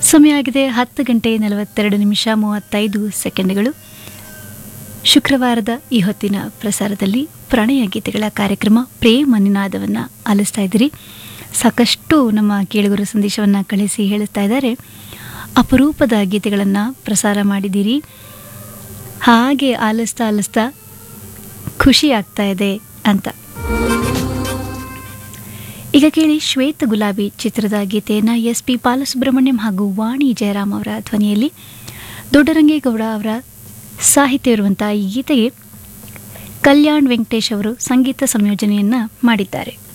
ಸಮಯ ಆಗಿದೆ ಹತ್ತು ಗಂಟೆ ನಲವತ್ತೆರಡು ನಿಮಿಷ ಮೂವತ್ತೈದು ಸೆಕೆಂಡ್ಗಳು ಶುಕ್ರವಾರದ ಈ ಹೊತ್ತಿನ ಪ್ರಸಾರದಲ್ಲಿ ಪ್ರಣಯ ಗೀತೆಗಳ ಕಾರ್ಯಕ್ರಮ ಪ್ರೇಮ ನಿನಾದವನ್ನು ಆಲಿಸ್ತಾ ಇದ್ದೀರಿ ಸಾಕಷ್ಟು ನಮ್ಮ ಕೇಳುಗರ ಸಂದೇಶವನ್ನು ಕಳಿಸಿ ಹೇಳುತ್ತಾ ಇದ್ದಾರೆ ಅಪರೂಪದ ಗೀತೆಗಳನ್ನು ಪ್ರಸಾರ ಮಾಡಿದ್ದೀರಿ ಹಾಗೆ ಆಲಿಸ್ತಾ ಆಲಿಸ್ತಾ ಖುಷಿ ಆಗ್ತಾ ಇದೆ ಅಂತ ಈಗ ಕೇಳಿ ಶ್ವೇತ ಗುಲಾಬಿ ಚಿತ್ರದ ಗೀತೆಯನ್ನು ಎಸ್ ಪಿ ಬಾಲಸುಬ್ರಹ್ಮಣ್ಯಂ ಹಾಗೂ ವಾಣಿ ಜಯರಾಮ್ ಅವರ ಧ್ವನಿಯಲ್ಲಿ ದೊಡ್ಡರಂಗೇಗೌಡ ಅವರ ಸಾಹಿತ್ಯ ಇರುವಂತಹ ಈ ಗೀತೆಗೆ ಕಲ್ಯಾಣ್ ವೆಂಕಟೇಶ್ ಅವರು ಸಂಗೀತ ಸಂಯೋಜನೆಯನ್ನು ಮಾಡಿದ್ದಾರೆ